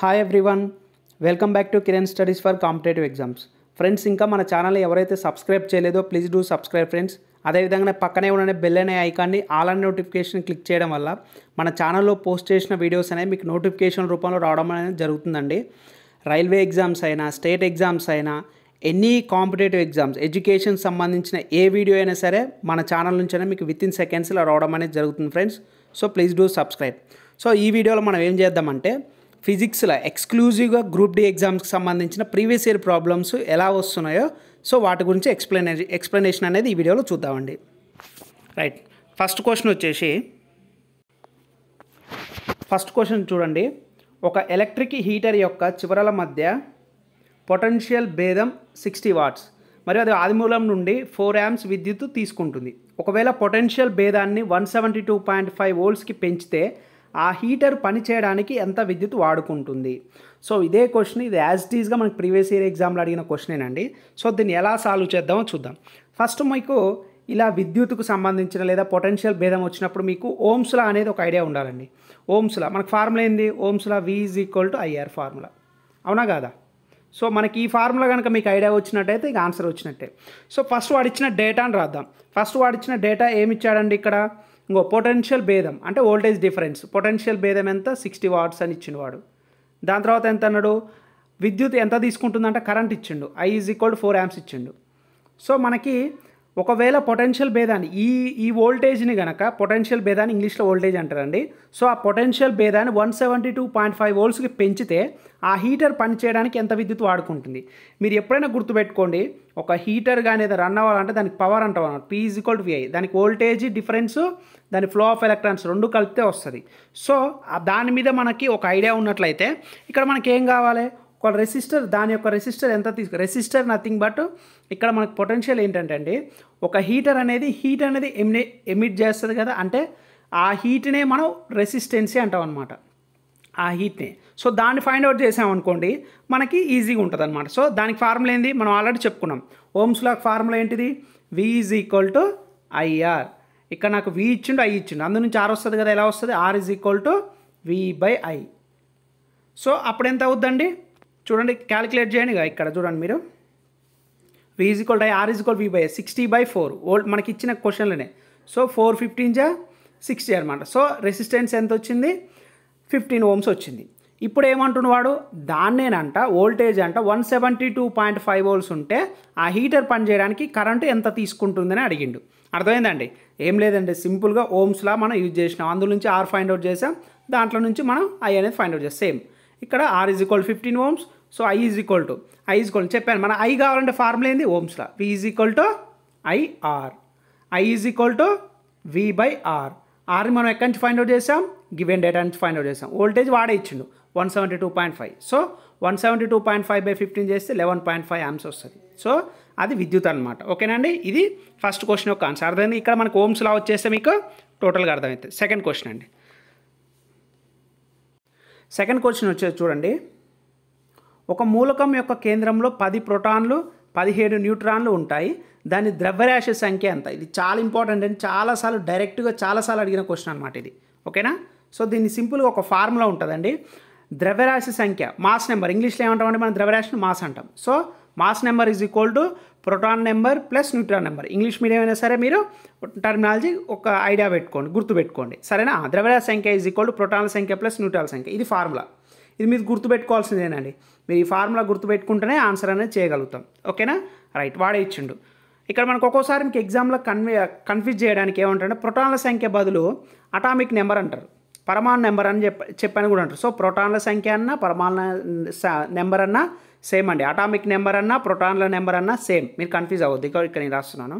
hi everyone welcome back to Kiran studies for competitive exams friends ఇంకా మన channel ఎవరైతే subscribe చేయలేదో ప్లీజ్ డూ సబ్స్క్రైబ్ ఫ్రెండ్స్ అదేవిధంగా పక్కనే ఉన్న బెల్ అనే ఐకాన్ని ఆల్ అనే నోటిఫికేషన్ క్లిక్ చేయడం వల్ల మన ఛానల్లో పోస్ట్ చేసిన వీడియోస్ అనేవి మీకు నోటిఫికేషన్ రూపంలో రావడం అనేది జరుగుతుందండి రైల్వే ఎగ్జామ్స్ అయినా స్టేట్ ఎగ్జామ్స్ అయినా ఎనీ కాంపిటేటివ్ ఎగ్జామ్స్ ఎడ్యుకేషన్ సంబంధించిన ఏ వీడియో అయినా సరే మన ఛానల్ నుంచైనా మీకు విత్ ఇన్ సెకండ్స్లో రావడం అనేది జరుగుతుంది friends so please do subscribe so ఈ వీడియోలో మనం ఏం చేద్దామంటే ఫిజిక్స్లో ఎక్స్క్లూజివ్గా గ్రూప్ డి ఎగ్జామ్స్కి సంబంధించిన ప్రీవియస్ ఇయర్ ప్రాబ్లమ్స్ ఎలా వస్తున్నాయో సో వాటి గురించి ఎక్స్ప్లెయిన్ ఎక్స్ప్లెనేషన్ అనేది ఈ వీడియోలో చూద్దామండి రైట్ ఫస్ట్ క్వశ్చన్ వచ్చేసి ఫస్ట్ క్వశ్చన్ చూడండి ఒక ఎలక్ట్రిక్ హీటర్ యొక్క చివరల మధ్య పొటెన్షియల్ భేదం సిక్స్టీ వాట్స్ మరియు అది ఆదిమూలం నుండి ఫోర్ యామ్స్ విద్యుత్ తీసుకుంటుంది ఒకవేళ పొటెన్షియల్ భేదాన్ని one seventy two point five వోల్ట్స్కి పెంచితే ఆ హీటర్ పనిచేయడానికి ఎంత విద్యుత్ వాడుకుంటుంది సో ఇదే క్వశ్చన్ ఇది యాజ్ టీజ్గా మనకి ప్రీవియస్ ఇయర్ ఎగ్జామ్లో అడిగిన క్వశ్చనేనండి సో దీన్ని ఎలా సాల్వ్ చేద్దామో చూద్దాం ఫస్ట్ మీకు ఇలా విద్యుత్కు సంబంధించిన లేదా పొటెన్షియల్ భేదం వచ్చినప్పుడు మీకు ఓమ్స్లా అనేది ఒక ఐడియా ఉండాలండి ఓమ్స్లా మనకు ఫార్ములా ఏంది ఓమ్స్లా V is equal to IR formula అవునా కాదా సో మనకి ఈ ఫార్ములా కనుక మీకు ఐడియా వచ్చినట్టయితే ఇక ఆన్సర్ వచ్చినట్టే సో ఫస్ట్ వాడు ఇచ్చిన డేటాని రాద్దాం ఫస్ట్ వాడు ఇచ్చిన డేటా ఏమి ఇచ్చాడండి ఇక్కడ ఇంకో పొటెన్షియల్ భేదం అంటే వోల్టేజ్ డిఫరెన్స్ పొటెన్షియల్ భేదం ఎంత సిక్స్టీ వాట్స్ అని ఇచ్చిండు వాడు దాని తర్వాత ఎంత అన్నాడు విద్యుత్ ఎంత తీసుకుంటుందంటే కరెంట్ ఇచ్చిండు I is equal to four amps ఇచ్చిండు సో మనకి ఒకవేళ పొటెన్షియల్ భేదాన్ని ఈ ఈ వోల్టేజ్ని గనక పొటెన్షియల్ భేదాన్ని ఇంగ్లీష్లో వోల్టేజ్ అంటారండి సో ఆ పొటెన్షియల్ భేదాన్ని one seventy two point five వోల్ట్స్కి పెంచితే ఆ హీటర్ పనిచేయడానికి ఎంత విద్యుత్ వాడుకుంటుంది మీరు ఎప్పుడైనా గుర్తుపెట్టుకోండి ఒక హీటర్ కానీ ఏదో రన్ అవ్వాలంటే దానికి పవర్ అంటాం అన్నమాట P is equal to V I దానికి వోల్టేజ్ డిఫరెన్స్ దాని ఫ్లో ఆఫ్ ఎలక్ట్రాన్స్ రెండు కలిపితే వస్తుంది సో ఆ దాని మీద మనకి ఒక ఐడియా ఉన్నట్లయితే ఇక్కడ మనకి ఏం కావాలి ఒక రెసిస్టర్ దాని యొక్క రెసిస్టర్ ఎంత తీసుకు రెసిస్టర్ నథింగ్ బట్ ఇక్కడ మనకు పొటెన్షియల్ ఏంటంటే అండి ఒక హీటర్ అనేది హీట్ అనేది ఎమి ఎమిట్ చేస్తుంది కదా అంటే ఆ హీట్నే మనం రెసిస్టెన్సీ అంటాం అనమాట ఆ హీట్ని సో దాన్ని ఫైండ్ అవుట్ చేసామనుకోండి మనకి ఈజీగా ఉంటుంది అనమాట సో దానికి ఫార్ములా ఏంది మనం ఆల్రెడీ చెప్పుకున్నాం ఓమ్స్ లాక్ ఫార్ములా ఏంటిది V is equal to I R ఇక్కడ నాకు వి ఇచ్చిండు ఐ ఇచ్చిండు అందు నుంచి ఆర్ వస్తుంది కదా ఎలా వస్తుంది R is equal to V by I so అప్పుడు ఎంత అవుద్దండి చూడండి క్యాలిక్యులేట్ చేయండి ఇక ఇక్కడ చూడండి మీరు V is equal to R is equal V by sixty by four old మనకి ఇచ్చిన క్వశ్చన్లోనే సో ఫోర్ ఫిఫ్టీన్ జా సిక్స్టీ అనమాట సో రెసిస్టెన్స్ ఎంత వచ్చింది ఫిఫ్టీన్ ఓమ్స్ వచ్చింది ఇప్పుడు ఏమంటున్న వాడు దాన్నేనంట వోల్టేజ్ అంట one seventy two point five volts ఉంటే ఆ హీటర్ పనిచేయడానికి కరెంటు ఎంత తీసుకుంటుందని అడిగిండు అర్థమైందండి ఏం లేదండి సింపుల్గా ఓమ్స్లా మనం యూజ్ చేసినాం అందులో నుంచి ఆర్ ఫైండ్ అవుట్ చేసాం దాంట్లో నుంచి మనం ఐ అనేది ఫైండ్ అవుట్ చేస్తాం సేమ్ ఇక్కడ R is equal fifteen ohms so I is equal to I is equal చెప్పాను మన ఐ కావాలంటే ఫార్ములా ఏంది ఓమ్స్లా V is equal to I R I is equal to V by R ఆర్ని మనం ఎక్కడి నుంచి ఫైండ్ అవుట్ చేసాం గివెన్ డేటా నుంచి ఫైండ్ అవుట్ చేసాం వోల్టేజ్ వాడే ఇచ్చిండు one seventy two point five so one seventy two point five by fifteen చేస్తే లెవెన్ పాయింట్ ఫైవ్ యామ్స్ వస్తుంది సో అది విద్యుత్ అనమాట ఓకేనండి ఇది ఫస్ట్ క్వశ్చన్ యొక్క ఆన్సర్ అర్థమైంది ఇక్కడ మనకు ఓమ్స్ లా వచ్చేస్తే మీకు టోటల్గా అర్థమవుతుంది సెకండ్ క్వశ్చన్ అండి సెకండ్ క్వశ్చన్ వచ్చేది చూడండి ఒక మూలకం యొక్క కేంద్రంలో పది ప్రోటాన్లు పదిహేడు న్యూట్రాన్లు ఉంటాయి దాని ద్రవ్యరాశి సంఖ్య ఎంత ఇది చాలా ఇంపార్టెంట్ అండి చాలాసార్లు డైరెక్ట్గా చాలాసార్లు అడిగిన క్వశ్చన్ అనమాట ఇది ఓకేనా సో దీన్ని సింపుల్గా ఒక ఫార్ములా ఉంటుందండి ద్రవ్యరాశి సంఖ్య మాస్ నెంబర్ ఇంగ్లీష్లో ఏమంటామంటే మనం ద్రవ్యరాశిని మాస్ అంటాం so mass number is equal to proton number plus neutron number English medium అయినా సరే మీరు టర్మినాలజీ ఒక ఐడియా పెట్టుకోండి గుర్తు పెట్టుకోండి సరేనా ద్రవ్యరాశి సంఖ్య ఈజ్ ఈక్వల్ టు ప్రోటాన్ల సంఖ్య ప్లస్ న్యూట్రాల సంఖ్య ఇది ఫార్ములా ఇది మీరు గుర్తుపెట్టుకోవాల్సిందేనండి మీరు ఈ ఫార్ములా గుర్తుపెట్టుకుంటేనే ఆన్సర్ అనేది చేయగలుగుతాం ఓకేనా రైట్ వాడే ఇచ్చిండు ఇక్కడ మనకు ఒక్కోసారి మీకు ఎగ్జామ్లో కన్వే కన్ఫ్యూజ్ చేయడానికి ఏమంటారంటే ప్రోటాన్ల సంఖ్య బదులు అటామిక్ నెంబర్ అంటారు పరమాణు నెంబర్ అని చెప్ప చెప్పని కూడా అంటారు సో ప్రోటాన్ల సంఖ్య అన్న పరమాణు నెంబర్ అన్నా సేమ్ అండి అటామిక్ నెంబర్ అన్నా ప్రోటాన్ల నెంబర్ అన్నా సేమ్ మీరు కన్ఫ్యూజ్ అవ్వద్దు ఇక్కడ ఇక్కడ నేను రాస్తున్నాను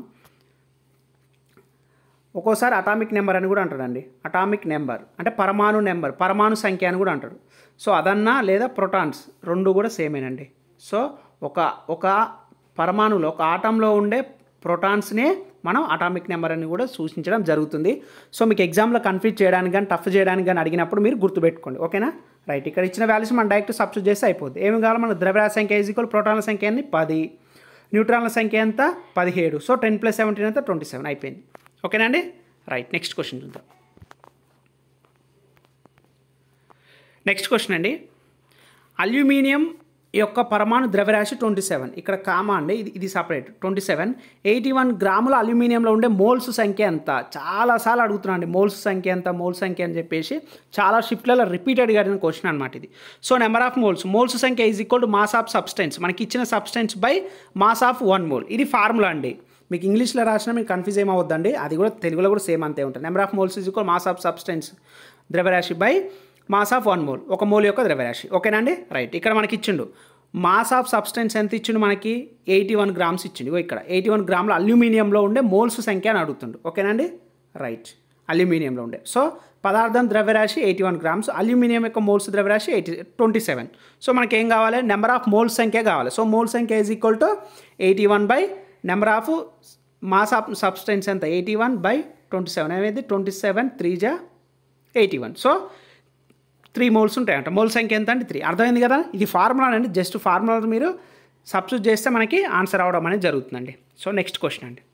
ఒక్కోసారి అటామిక్ నెంబర్ అని కూడా అంటాడండి అటామిక్ నెంబర్ అంటే పరమాణు నెంబర్ పరమాణు సంఖ్య అని కూడా అంటాడు సో అదన్నా లేదా ప్రోటాన్స్ రెండు కూడా సేమేనండి సో ఒక ఒక పరమాణులో ఒక ఆటంలో ఉండే ప్రోటాన్స్నే మనం అటామిక్ నెంబర్ అని కూడా సూచించడం జరుగుతుంది సో మీకు ఎగ్జామ్లో కన్ఫ్యూజ్ చేయడానికి కానీ టఫ్ చేయడానికి కానీ అడిగినప్పుడు మీరు గుర్తుపెట్టుకోండి ఓకేనా రైట్ ఇక్కడ ఇచ్చిన వాల్యూస్ మనం డైరెక్ట్ సబ్స్టిట్యూట్ చేస్తే అయిపోద్ది ఏమి కావాలి మన ద్రవ్యరాశి సంఖ్య ఈజ్ ఈక్వల్ ప్రోటాన్ల సంఖ్య అని పది న్యూట్రాన్ల సంఖ్య ఎంత పదిహేడు సో టెన్ ప్లస్ సెవెంటీన్ ఎంత ట్వంటీ సెవెన్ అయిపోయింది ఓకేనా అండి రైట్ నెక్స్ట్ క్వశ్చన్ చూద్దాం నెక్స్ట్ క్వశ్చన్ అండి అల్యూమినియం యొక్క పరమాణు ద్రవ్యరాశి ట్వంటీ సెవెన్ ఇక్కడ కామా అండి ఇది ఇది separate twenty seven eighty one గ్రాముల అల్యూమినియంలో ఉండే మోల్స్ సంఖ్య ఎంత చాలాసార్లు అడుగుతున్నాను అండి మోల్స్ సంఖ్య ఎంత మోల్స్ సంఖ్య అని చెప్పేసి చాలా షిఫ్ట్లలో రిపీటెడ్గా అడిగిన క్వశ్చన్ అనమాట ఇది so number of moles moles సంఖ్య is equal to mass of substance మనకి ఇచ్చిన substance by mass of one mole ఇది ఫార్ములా అండి మీకు ఇంగ్లీష్లో రాసినా మీకు కన్ఫ్యూజ్ ఏమవుద్దండి అది కూడా తెలుగులో కూడా సేమ్ అంతే ఉంటుంది number of moles is equal mass of substance ద్రవ్యరాశి by mass of one mole ఒక మోల్ యొక్క ద్రవ్యరాశి ఓకేనండి రైట్ ఇక్కడ మనకి ఇచ్చిండు మాస్ ఆఫ్ సబ్స్టెన్స్ ఎంత ఇచ్చిండు మనకి ఎయిటీ వన్ గ్రామ్స్ ఇచ్చిండు ఇగో ఇక్కడ ఎయిటీ వన్ గ్రాముల అల్యూమినియంలో ఉండే మోల్స్ సంఖ్య అని అడుగుతుండు ఓకేనండి రైట్ అల్యూమినియంలో ఉండే సో పదార్థం ద్రవ్యరాశి ఎయిటీ వన్ గ్రామ్స్ అల్యూమినియం యొక్క మోల్స్ ద్రవ్యరాశి ఎయిటీ ట్వంటీ సెవెన్ సో మనకి ఏం కావాలి నెంబర్ ఆఫ్ మోల్స్ సంఖ్య కావాలి సో మోల్ సంఖ్య is equal to eighty one by number of mass of substance ఎంత eighty one by twenty seven అనేది ట్వంటీ సెవెన్ త్రీ జా eighty one so three moles ఉంటాయంట మోల్ సంఖ్య ఎంత అంటే త్రీ అర్థమైంది కదా ఇది ఫార్ములా అండి జస్ట్ ఫార్ములా మీరు సబ్స్టిట్యూట్ చేస్తే మనకి ఆన్సర్ అవడం అనేది జరుగుతుందండి సో నెక్స్ట్ క్వశ్చన్ అండి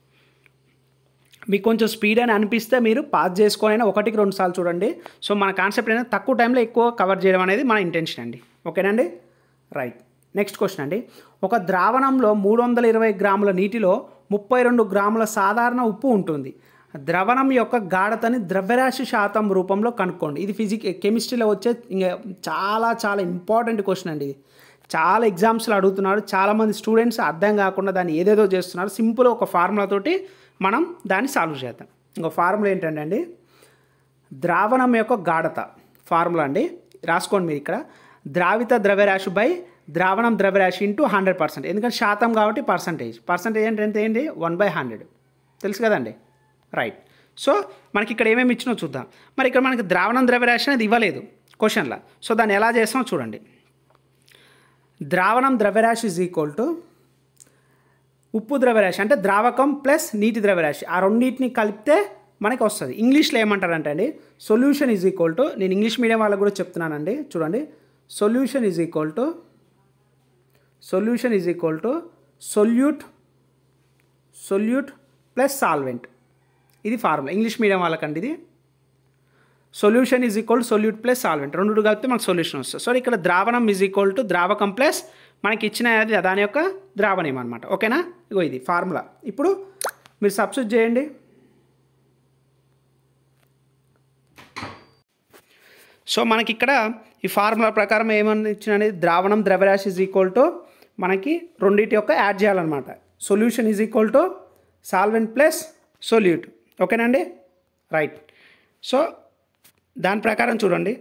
మీకు కొంచెం స్పీడ్ అని అనిపిస్తే మీరు పాస్ చేసుకొని ఒకటికి రెండు సార్లు చూడండి సో మన కాన్సెప్ట్ అనేది తక్కువ టైంలో ఎక్కువ కవర్ చేయడం అనేది మన ఇంటెన్షన్ అండి ఓకేనండి రైట్ నెక్స్ట్ క్వశ్చన్ అండి ఒక ద్రావణంలో మూడు వందల ఇరవై గ్రాముల నీటిలో ముప్పై రెండు గ్రాముల సాధారణ ఉప్పు ఉంటుంది ద్రవణం యొక్క గాఢతని ద్రవ్యరాశి శాతం రూపంలో కనుక్కోండి ఇది ఫిజిక్ కెమిస్ట్రీలో వచ్చే ఇంకా చాలా చాలా ఇంపార్టెంట్ క్వశ్చన్ అండి ఇది చాలా ఎగ్జామ్స్లో అడుగుతున్నాడు చాలామంది స్టూడెంట్స్ అర్థం కాకుండా దాన్ని ఏదేదో చేస్తున్నారు సింపుల్ ఒక ఫార్ములా తోటి మనం దాన్ని సాల్వ్ చేద్దాం ఇంకో ఫార్ములా ఏంటంటే అండి ద్రావణం యొక్క గాఢత ఫార్ములా అండి రాసుకోండి మీరు ఇక్కడ ద్రావిత ద్రవ్యరాశి బై ద్రావణం ద్రవ్యరాశి ఇంటూ హండ్రెడ్ పర్సెంట్ ఎందుకంటే శాతం కాబట్టి పర్సంటేజ్ పర్సంటేజ్ అంటే ఎంత ఏంటి వన్ బై హండ్రెడ్ తెలుసు కదండి రైట్ సో మనకి ఇక్కడ ఏమేమి ఇచ్చినో చూద్దాం మరి ఇక్కడ మనకి ద్రావణం ద్రవ్యరాశి అనేది ఇవ్వలేదు క్వశ్చన్లో సో దాన్ని ఎలా చేస్తామో చూడండి ద్రావణం ద్రవ్యరాశి ఈజ్ ఈక్వల్ టు ఉప్పు ద్రవ్యరాశి అంటే ద్రావకం ప్లస్ నీటి ద్రవ్యరాశి ఆ రెండింటిని కలిపితే మనకి వస్తుంది ఇంగ్లీష్లో ఏమంటారంటే అండి సొల్యూషన్ ఈజ్ ఈక్వల్ టు నేను ఇంగ్లీష్ మీడియం వాళ్ళకు కూడా చెప్తున్నానండి చూడండి solution is equal to solution is equal to solute solute plus solvent ఇది ఫార్ములా ఇంగ్లీష్ మీడియం వాళ్ళకండి ఇది solution is equal solute plus solvent రెండు కలిపితే మనకు సొల్యూషన్ వస్తుంది సో ఇక్కడ ద్రావణం ఈజ్ ఈక్వల్ టు ద్రావకం ప్లస్ మనకి ఇచ్చిన అది దాని యొక్క ద్రావణం అనమాట ఓకేనా ఇగో ఇది ఫార్ములా ఇప్పుడు మీరు సబ్స్టిట్యూట్ చేయండి సో మనకి ఇక్కడ ఈ ఫార్ములా ప్రకారం ఏమని ఇచ్చిన ద్రావణం ద్రవ్యరాశి ఈజ్ ఈక్వల్ టు మనకి రెండింటి యొక్క యాడ్ చేయాలన్నమాట solution is equal to solvent plus solute ఓకేనండి రైట్ సో దాని ప్రకారం చూడండి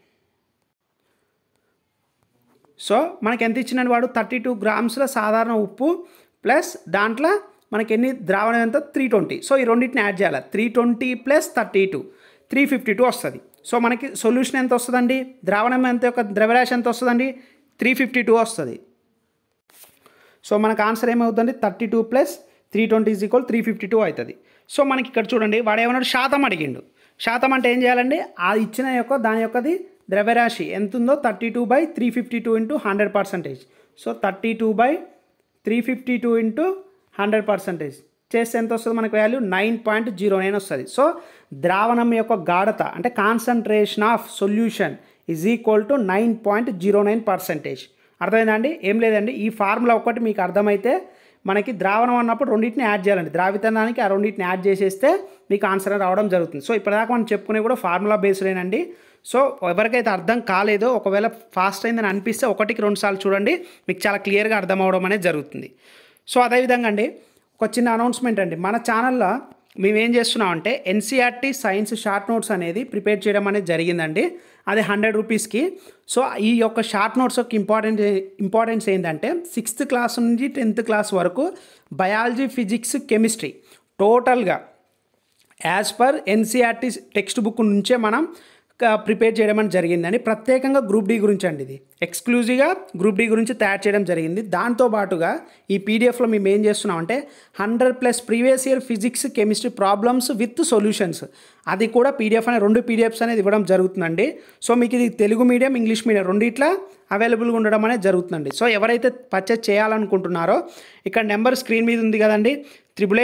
సో మనకి ఎంత ఇచ్చినది వాడు థర్టీ టూ గ్రామ్స్ల సాధారణ ఉప్పు ప్లస్ దాంట్లో మనకి ఎన్ని ద్రావణం ఎంత త్రీ ట్వంటీ సో ఈ రెండింటిని యాడ్ చేయాలి three twenty plus thirty two three fifty two వస్తుంది సో మనకి సొల్యూషన్ ఎంత వస్తుందండి ద్రావణం ఎంత యొక్క ద్రవ్యరాశి ఎంత వస్తుందండి త్రీ ఫిఫ్టీ టూ వస్తుంది సో మనకు ఆన్సర్ ఏమవుతుంది thirty two plus three twenty is equal three fifty two అవుతుంది సో మనకి ఇక్కడ చూడండి వాడు ఏమన్నాడు శాతం అడిగిండు శాతం అంటే ఏం చేయాలండి ఆ ఇచ్చిన యొక్క దాని యొక్కది ద్రవ్యరాశి ఎంత ఉందో thirty two by three fifty two into hundred percentage so thirty two by three fifty two into hundred percentage చేస్తే ఎంత వస్తుంది మనకు value nine point zero nine వస్తుంది సో ద్రావణం యొక్క గాఢత అంటే concentration of solution is equal to nine point zero nine percentage అర్థమైందండి ఏం లేదండి ఈ ఫార్ములా ఒకటి మీకు అర్థమైతే మనకి ద్రావణం అన్నప్పుడు రెండింటిని యాడ్ చేయాలండి ద్రావితనానికి ఆ రెండింటిని యాడ్ చేసేస్తే మీకు ఆన్సర్ రావడం జరుగుతుంది సో ఇప్పటిదాకా మనం చెప్పుకునే కూడా ఫార్ములా బేస్డేనండి సో ఎవరికైతే అర్థం కాలేదో ఒకవేళ ఫాస్ట్ అయిందని అనిపిస్తే ఒకటికి రెండు సార్లు చూడండి మీకు చాలా క్లియర్గా అర్థం అవడం అనేది జరుగుతుంది సో అదేవిధంగా అండి ఒక చిన్న అనౌన్స్మెంట్ అండి మన ఛానల్లో మేము ఏం చేస్తున్నామంటే ఎన్సీఆర్టీ సైన్స్ షార్ట్ నోట్స్ అనేది ప్రిపేర్ చేయడం అనేది జరిగిందండి అది హండ్రెడ్ రూపీస్కి సో ఈ యొక్క షార్ట్ నోట్స్ యొక్క ఇంపార్టెంట్ ఇంపార్టెన్స్ ఏంటంటే సిక్స్త్ క్లాస్ నుంచి టెన్త్ క్లాస్ వరకు బయాలజీ ఫిజిక్స్ కెమిస్ట్రీ టోటల్గా as per NCERT text book నుంచే మనం ప్రిపేర్ చేయడం అని జరిగిందండి ప్రత్యేకంగా గ్రూప్ డి గురించి అండి ఇది ఎక్స్క్లూజివ్గా గ్రూప్ డి గురించి తయారు చేయడం జరిగింది దాంతో పాటుగా ఈ పీడిఎఫ్లో మేము ఏం చేస్తున్నామంటే hundred plus previous year physics chemistry problems with solutions అది కూడా పీడిఎఫ్ అనే రెండు పీడిఎఫ్స్ అనేది ఇవ్వడం జరుగుతుందండి సో మీకు ఇది తెలుగు మీడియం ఇంగ్లీష్ మీడియం రెండిట్లా అవైలబుల్గా ఉండడం అనేది జరుగుతుందండి సో ఎవరైతే పర్చేస్ చేయాలనుకుంటున్నారో ఇక్కడ నెంబర్ స్క్రీన్ మీద ఉంది కదండి triple eight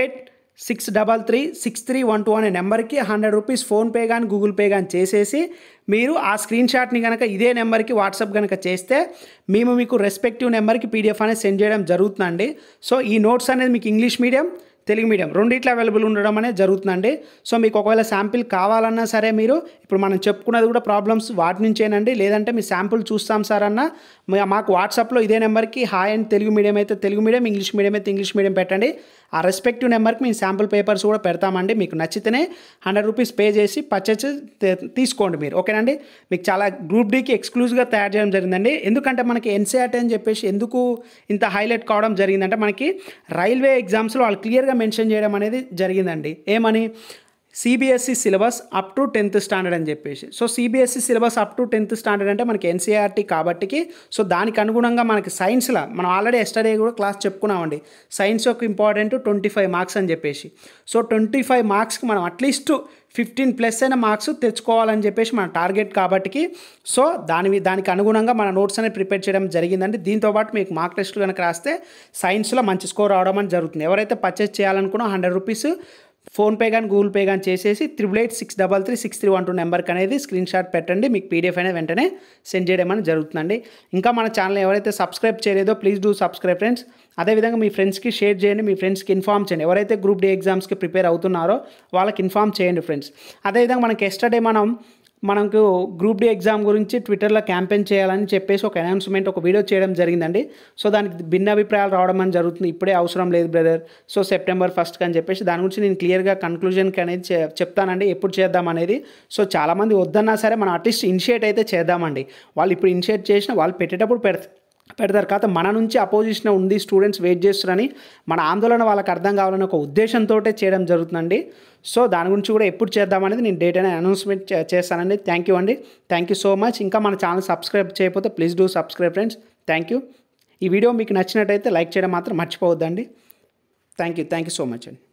six double three six three one two అనే నెంబర్కి హండ్రెడ్ రూపీస్ ఫోన్పే కానీ గూగుల్ పే కానీ చేసేసి మీరు ఆ స్క్రీన్ షాట్ని కనుక ఇదే నెంబర్కి వాట్సాప్ కనుక చేస్తే మేము మీకు రెస్పెక్టివ్ నెంబర్కి పీడిఎఫ్ అనేది సెండ్ చేయడం జరుగుతుందండి సో ఈ నోట్స్ అనేది మీకు ఇంగ్లీష్ మీడియం తెలుగు మీడియం రెండిట్లో అవైలబుల్ ఉండడం అనేది జరుగుతుందండి సో మీకు ఒకవేళ శాంపిల్ కావాలన్నా సరే మీరు ఇప్పుడు మనం చెప్పుకున్నది కూడా ప్రాబ్లమ్స్ వాటి నుంచేనండి లేదంటే మీ శాంపుల్ చూస్తాం సార్ అన్న మా- మాకు వాట్సాప్లో ఇదే నెంబర్కి హాయ్ అండ్ తెలుగు మీడియం అయితే తెలుగు మీడియం ఇంగ్లీష్ మీడియం అయితే ఇంగ్లీష్ మీడియం పెట్టండి ఆ రెస్పెక్టివ్ నెంబర్కి మేము శాంపుల్ పేపర్స్ కూడా పెడతామండి మీకు నచ్చితేనే హండ్రెడ్ రూపీస్ పే చేసి పర్చేస్ తీసుకోండి మీరు ఓకేనండి మీకు చాలా గ్రూప్ డీకి ఎక్స్క్లూజివ్గా తయారు చేయడం జరిగిందండి ఎందుకంటే మనకి ఎన్సీఆర్టీ అని చెప్పేసి ఎందుకు ఇంత హైలైట్ కావడం జరిగిందంటే మనకి రైల్వే ఎగ్జామ్స్లో వాళ్ళు క్లియర్గా మెన్షన్ చేయడం అనేది జరిగిందండి ఏమని CBSE syllabus up to tenth standard అని చెప్పేసి so CBSE syllabus up to tenth standard అంటే మనకి ఎన్సీఆర్టీ కాబట్టికి సో దానికి అనుగుణంగా మనకి సైన్స్లో మనం ఆల్రెడీ ఎస్టర్డే కూడా క్లాస్ చెప్పుకున్నామండి సైన్స్ యొక్క ఇంపార్టెంట్ ట్వంటీ ఫైవ్ మార్క్స్ అని చెప్పేసి సో ట్వంటీ ఫైవ్ మార్క్స్కి మనం అట్లీస్ట్ ఫిఫ్టీన్ ప్లస్ అయిన మార్క్స్ తెచ్చుకోవాలని చెప్పేసి మన టార్గెట్ కాబట్టికి సో దాని మీ- దానికి అనుగుణంగా మన నోట్స్ అనేది ప్రిపేర్ చేయడం జరిగిందండి దీంతో పాటు మీకు మార్క్ టెస్ట్ కనుక రాస్తే సైన్స్లో మంచి స్కోర్ రావడం అని జరుగుతుంది ఎవరైతే పర్చేస్ చేయాలనుకున్నా హండ్రెడ్ రూపీస్ ఫోన్పే కానీ గూగుల్ పే కానీ చేసేసి triple eight six double three six three one two నెంబర్కి అనేది స్క్రీన్ షాట్ పెట్టండి మీకు పీడిఎఫ్ అనేది వెంటనే సెండ్ చేయడం అనేది జరుగుతుందండి ఇంకా మన ఛానల్ ఎవరైతే సబ్స్క్రైబ్ చేయలేదో ప్లీజ్ డూ సబ్స్క్రైబ్ ఫ్రెండ్స్ అదేవిధంగా మీ ఫ్రెండ్స్కి షేర్ చేయండి మీ ఫ్రెండ్స్కి ఇన్ఫామ్ చేయండి ఎవరైతే గ్రూప్ డి ఎగ్జామ్స్కి ప్రిపేర్ అవుతున్నారో వాళ్ళకి ఇన్ఫామ్ చేయండి ఫ్రెండ్స్ అదేవిధంగా మనకి ఎస్టర్డే మనం మనకు గ్రూప్ డి ఎగ్జామ్ గురించి ట్విట్టర్లో క్యాంపెయిన్ చేయాలని చెప్పేసి ఒక అనౌన్స్మెంట్ ఒక వీడియో చేయడం జరిగిందండి సో దానికి భిన్న అభిప్రాయాలు రావడం అని జరుగుతుంది ఇప్పుడే అవసరం లేదు బ్రదర్ సో సెప్టెంబర్ ఫస్ట్కి అని చెప్పేసి దాని గురించి నేను క్లియర్గా కన్క్లూజన్కి అనేది చె- చెప్తానండి ఎప్పుడు చేద్దాం అనేది సో చాలామంది వద్దన్నా సరే మనం అట్లీస్ట్ ఇనిషియేట్ అయితే చేద్దామండి వాళ్ళు ఇప్పుడు ఇనిషియేట్ చేసిన వాళ్ళు పెట్టేటప్పుడు పెడతారు పెడతారు కాకపోతే మన నుంచి అపోజిషన్ ఉంది స్టూడెంట్స్ వెయిట్ చేస్తున్నారని మన ఆందోళన వాళ్ళకి అర్థం కావాలని ఒక ఉద్దేశంతో చేయడం జరుగుతుందండి సో దాని గురించి కూడా ఎప్పుడు చేద్దామనేది నేను డేట్ అనేది అనౌన్స్మెంట్ చే- చేస్తానండి థ్యాంక్ యూ అండి థ్యాంక్ యూ సో మచ్ ఇంకా మన ఛానల్ సబ్స్క్రైబ్ చేయకపోతే please do subscribe friends thank you ఈ వీడియో మీకు నచ్చినట్టయితే లైక్ చేయడం మాత్రం మర్చిపోవద్దండి thank you thank you so much అండి